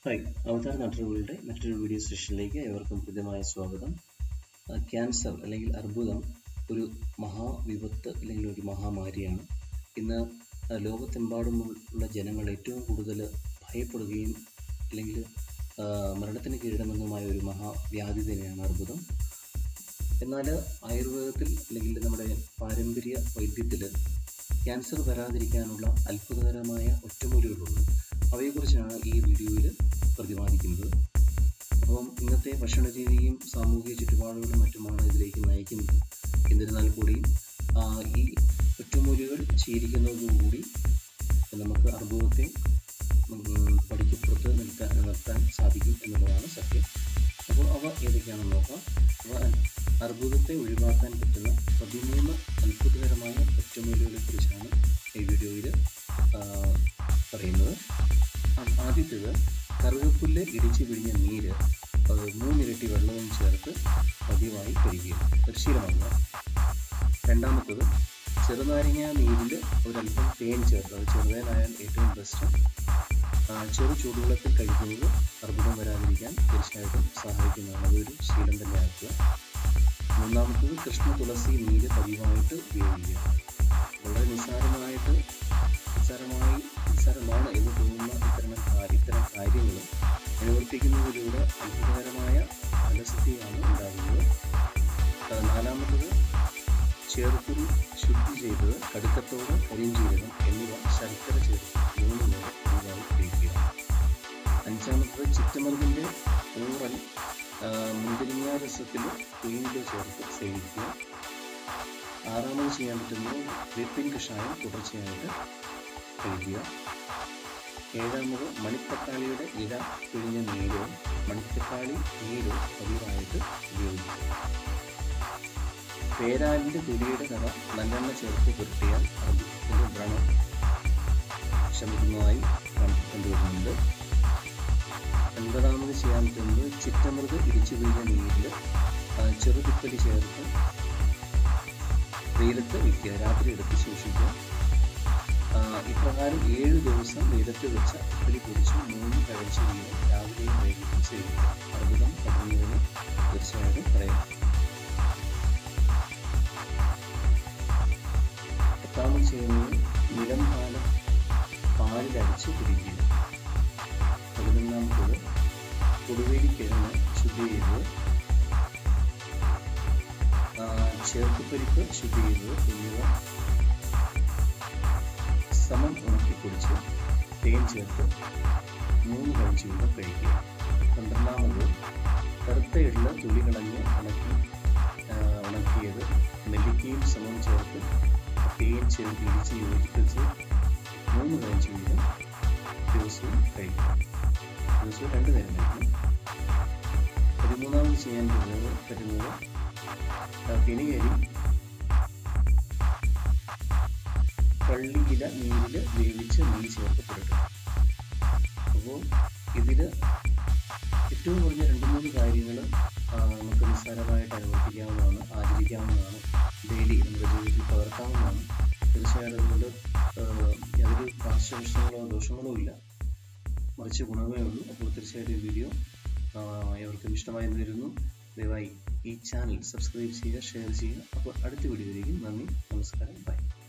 hi അവതാർ നാട്ടുകളുടെ മറ്റൊരു video സെഷനിലേക്ക് ഏവർക്കും ഹൃദ്യമായ സ്വാഗതം ആ, ക്യാൻസർ അല്ലെങ്കിൽ അർബുദം ഒരു മഹാവിപത്ത് അല്ലെങ്കിൽ ഒരു മഹാമാരിയാണ് ഇന്ന് ആ, ലോകത്തെമ്പാടുമുള്ള ജനങ്ങൾ ഏറ്റവും കൂടുതൽ ഭയപ്പെടുകയും അല്ലെങ്കിൽ ആ, മരണത്തിന് കീഴടങ്ങുന്നതുമായ ഒരു മഹാവ്യാധി തന്നെയാണ് അർബുദം എന്നാൽ ആയുർവേദത്തിൽ അല്ലെങ്കിൽ നമ്മുടെ പാരമ്പര്യ വൈദ്യത്തിൽ ക്യാൻസർ വരാതിരിക്കാനുള്ള അത്ഭുതകരമായ ഒറ്റമൂലികളുണ്ട് അവയെക്കുറിച്ചാണ് ഈ വീഡിയോയിൽ പ്രതിപാദിക്കുന്നത് അപ്പം ഇന്നത്തെ ഭക്ഷണ രീതിയും സാമൂഹിക ചുറ്റുപാടുകളും മറ്റുമാണ് ഇതിലേക്ക് നയിക്കുന്നത് എന്നിരുന്നാൽ കൂടിയും ആ, ഈ ഒറ്റമൂലികൾ ശീലിക്കുന്നതോടുകൂടി നമുക്ക് അർബുദത്തെ ഉം, പടിക്കപ്പുറത്ത് നിൽക്കാൻ നിർത്താൻ സാധിക്കും എന്നുള്ളതാണ് സത്യം അപ്പോൾ അവ ഏതൊക്കെയാണെന്ന് നോക്കാം അവ അർബുദത്തെ ഒഴിവാക്കാൻ പറ്റുന്ന പതിമൂന്ന് അത്ഭുതകരമായ ഒറ്റമൂലികളെ കുറിച്ചാണ് ഈ വീഡിയോയിൽ പറയുന്നത് ആ- ആദ്യത്തേത് കറുകപ്പുല്ല് ഇടിച്ചു പിഴിഞ്ഞ നീര് അത് മൂന്നിരട്ടി വെള്ളവും ചേർത്ത് പതിവായി കഴിക്കുക ഒരു ശീലമാക്കുക രണ്ടാമത്തത് ചെറുനാരങ്ങ നീരിൽ ഒരല്പം തേൻ ചേർത്ത് അത് ചെറുതേനായാൽ ഏറ്റവും ബെസ്റ്റ് ചെറു ചൂടുവെള്ളത്തിൽ കഴിക്കുന്നത് അർബുദം വരാതിരിക്കാൻ തീർച്ചയായിട്ടും സഹായിക്കുന്നതാണ് അതൊരു ശീലം തന്നെ ആക്കുക മൂന്നാമത്തത് കൃഷ്ണ തുളസി നീര് പതിവായിട്ട് ഉപയോഗിക്കുക വളരെ നിസ്സാരമായിട്ട് നിസ്സാരമായി നിസ്സാരമാണ് എന്ന് തോന്നുന്ന ഇത്തരം കാ- ഇത്തരം കാര്യങ്ങൾ അനുവർത്തിക്കുന്നതിലൂടെ അത്ഭുതകരമായ ഫലസിദ്ധിയാണ് ഉണ്ടാകുന്നത് ആ, നാലാമത്തത് ചേർക്കുരു ശുദ്ധി ചെയ്തത് കടുക്കത്തോട് കരിഞ്ചീരകം എന്നിവ ശർക്കര ചേർത്ത് മൂന്ന് നേരം പതിവായി കഴിക്കുക അഞ്ചാമത്തത് ചിറ്റമരുന്നിൻ്റെ ഊറൽ ആ, മുന്തിരിങ്ങ രസത്തിൽ തേനില് ചേർത്ത് സേവിക്കുക ആറാമത് ചെയ്യാൻ പറ്റുന്നത് വേപ്പിൻ കഷായം തുടർച്ചയായിട്ട് കഴിക്കുക ഏഴാമത് മണിത്തക്കാളിയുടെ ഇല പിഴിഞ്ഞ നീരോ മണിത്തക്കാളി നീരോ പതിവായിട്ട് ഉപയോഗിക്കുക പേരാലിൻ്റെ തൊലിയുടെ കഥ നല്ലെണ്ണ ചേർത്ത് പുരട്ടിയാൽ അതിൻ്റെ വ്രണം ശമിക്കുന്നതായി കം- കണ്ടുവരുന്നുണ്ട് ഒൻപതാമത് ചെയ്യാൻ പറ്റുന്നത് ചിറ്റമൃത് ഇടിച്ചു പിഴിഞ്ഞ നീരിൽ ചെറുതിപ്പലി ചേർത്ത് വെയിലത്ത് വയ്ക്കുക രാത്രി എടുത്ത് സൂക്ഷിക്കുക ആ, ഇപ്രകാരം ഏഴ് ദിവസം വെയിലത്ത് വെച്ച ഇപ്പലി പൊടിച്ച് മൂന്ന് കഴിച്ച് വീതം രാവിലെയും വൈകിട്ടും സേവിക്കുക അർബുദം തുടങ്ങിയതിന് തീർച്ചയായിട്ടും പറയാം പത്താമത് ചെയ്യുന്നത് നിലം പാലം പാലിലടിച്ച് കുടിക്കുക പതിനൊന്നാമത്തത് കൊടുവേലിക്കിഴങ്ങ് ശുദ്ധി ചെയ്തത് ആ, ചേർത്തുപരിപ്പ് ശുദ്ധി ചെയ്തത് എന്നിവ സമം ഉണക്കി പൊടിച്ച് തേൻ ചേർത്ത് മൂന്ന് കഴിച്ച് വീതം കഴിക്കുക പന്ത്രണ്ടാമത് കറുത്ത എള്ള തുളി കളഞ്ഞ് ഉണക്കി ആ, ഉണക്കിയത് നെല്ലിക്കയും സമം ചേർത്ത് തേൻ ചേർത്ത് ഇടിച്ച് യോജിപ്പിച്ച് മൂന്ന് കഴിച്ച് വീതം ദിവസവും കഴിക്കുക ദിവസവും രണ്ട് നേരം കഴിക്കണം പതിമൂന്നാമത് ചെയ്യാൻ പറ്റുന്നത് പറ്റുന്നത് പിണിയരി കള്ളിയില നീരിൽ വേവിച്ച് നെയ്യ് ചേർത്ത് പുരട്ടും അപ്പോൾ ഇതിൽ ഏറ്റവും കുറഞ്ഞ രണ്ട് മൂന്ന് കാര്യങ്ങൾ നമുക്ക് നിസ്സാരമായിട്ട് അനുവർത്തിക്കാവുന്നതാണ് ആചരിക്കാവുന്നതാണ് ഡെയിലി നമ്മുടെ ജീവിതത്തിൽ പകർത്താവുന്നതാണ് തീർച്ചയായിട്ടും അതുകൊണ്ട് ആ, യാതൊരു പാർശ്വവശങ്ങളോ ദോഷങ്ങളോ ഇല്ല മറിച്ച് ഗുണമേ ഉള്ളൂ അപ്പോൾ തീർച്ചയായിട്ടും ഈ വീഡിയോ ആ, ഏവർക്കും ഇഷ്ടമായി എന്ന് വരുന്നു ദയവായി ഈ ചാനൽ സബ്സ്ക്രൈബ് ചെയ്യുക ഷെയർ ചെയ്യുക അപ്പോൾ അടുത്ത വീഡിയോയിലേക്ക് നന്ദി നമസ്കാരം ബൈ